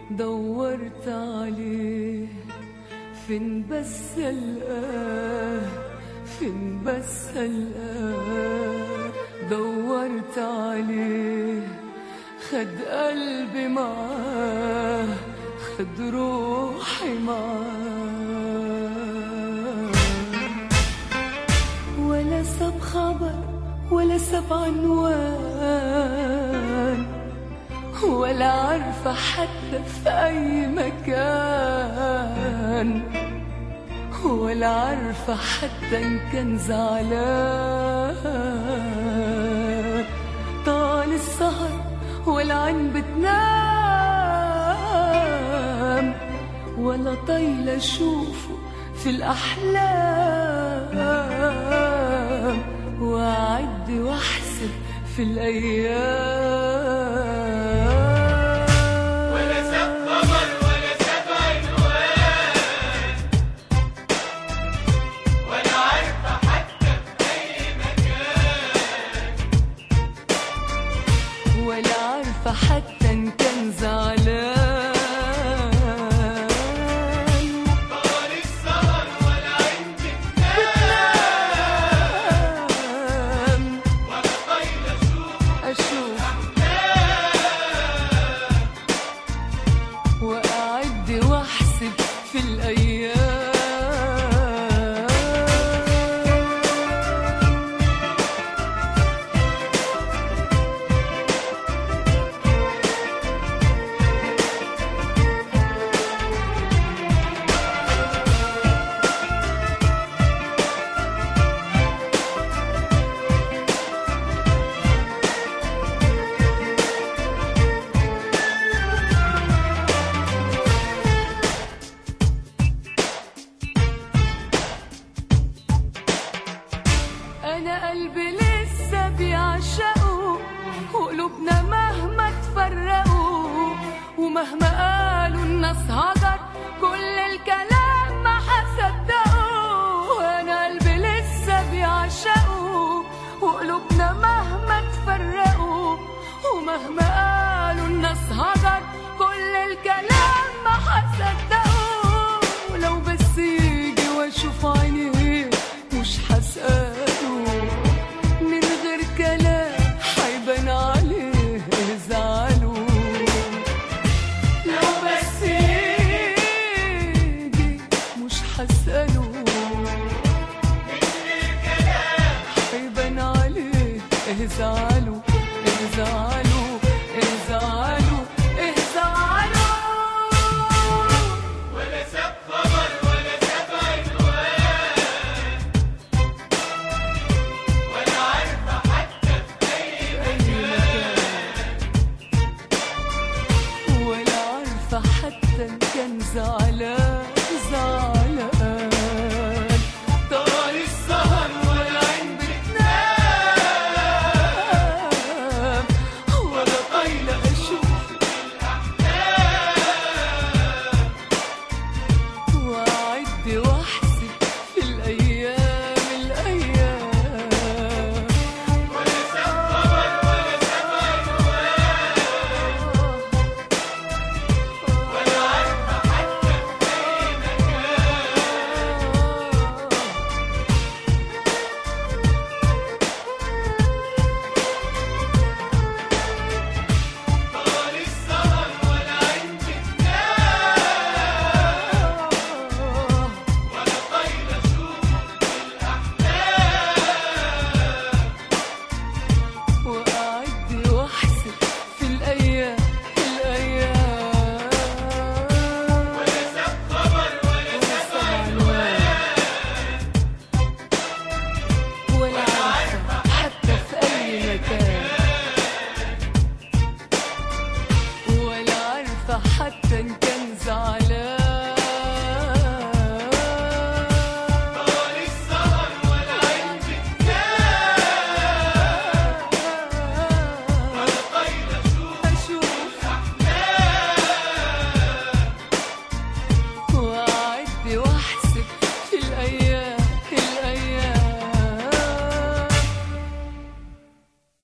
دورت عليه فين بس القاه فين بس القاه دورت عليه خد قلبي معاه خد روحي معاه ولا ساب خبر ولا ساب عنوان ولا عارفة حتى في أي مكان ولا عارفة حتى إن كان زعلان طال السهر والعين بتنام ولا طايلة أشوفه في الأحلام وأعد وأحسب في الأيام ولا ساب خبر ولا ساب عنوان ولا عارفة حتى في أي مكان ولا عارفة حتى إن كان زعلان طال السهر ولا عين بتنام ولا طايلة أشوف أشوف وأعد وأحسب في الأيام أنا قلبي لسه بيعشقوا وقلوبنا مهما تفرقوا ومهما قالوا الناس هجر كل الكلام ما هصدقوا أنا قلبي لسه بيعشقوا وقلوبنا مهما تفرقوا ومهما قالوا الناس هجر كل الكلام ما هصدقوا ولو بس يجي واشوف عينيه مش هسأله من غير كلام هيبان عليه زعله لو بس يجي مش هسأله هيبان عليه زعله زعله زعله زعله ولا ساب خبر ولا ساب عنوان ولا عارفة حتى في أي ولا عارفة حتى إن كان زعلان زعلان طال السهر والعين بتنام ولا طايلة أشوف وأعد وأحسب في الأيام الأيام ولا ساب خبر ولا ساب عنوان ولا عارفة حتى في أي مكان طال السهر ولا عين بتنام ولا طايلة أشوفه في الأحلام وأعد وأحسب في الأيام الأيام ولا ساب خبر ولا ساب عنوان ولا عارفة حتى في أي مكان ولا عارفة حتى إن كان زعلان